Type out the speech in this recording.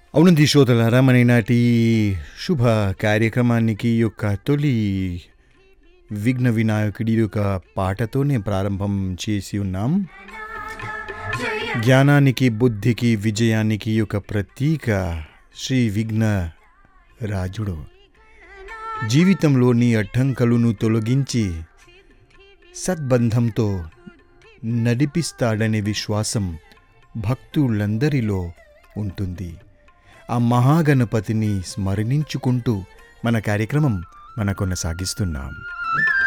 అవునంది శ్రోతలారా మన ఈనాటి శుభ కార్యక్రమానికి యొక్క తొలి విఘ్న వినాయకుడి యొక్క పాటతోనే ప్రారంభం చేసి ఉన్నాం జ్ఞానానికి బుద్ధికి విజయానికి యొక్క ప్రతీక శ్రీ విఘ్న రాజుడు జీవితంలోని అడ్డంకలను తొలగించి సద్బంధంతో నడిపిస్తాడనే విశ్వాసం భక్తులందరిలో ఉంటుంది ఆ మహాగణపతిని స్మరణించుకుంటూ మన కార్యక్రమం మన కొనసాగిస్తున్నాం